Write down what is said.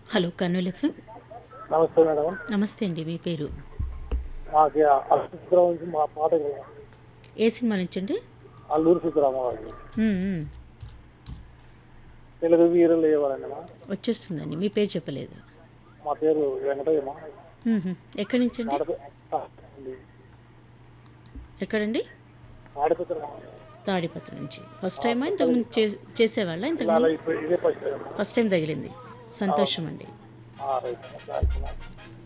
Hello Kurnool FM నమస్తే madam నమస్తే అండి మీ పేరు మాకు అల్లురు నుంచి మా పాట ఏ సినిమా నుంచి అండి అల్లూరు సీతారామరాజు మ్మ్, మ్మ్. తెలుగు వీరులు ఇవ్వాలండి మా వచ్చేస్తుందండి మీ పేరు చెప్పలేదు మా పేరు వెంకటయ్యమ్మ మ్మ్, మ్మ్. ఎక్కడి నుంచి అండి ఆడపి అండి. ఎక్కడండి ఆడపిత్ర తాడిపత్రి నుంచి ఫస్ట్ టైమా ఇంతకుముందు చే చేసేవాళ్ళ అలా ఇంతకుముందు ఇప్పుడు ఇదే ఫస్ట్ టైం. ఫస్ట్ టైం తగిలింది సంతోషం అండి ఆ, రైట్.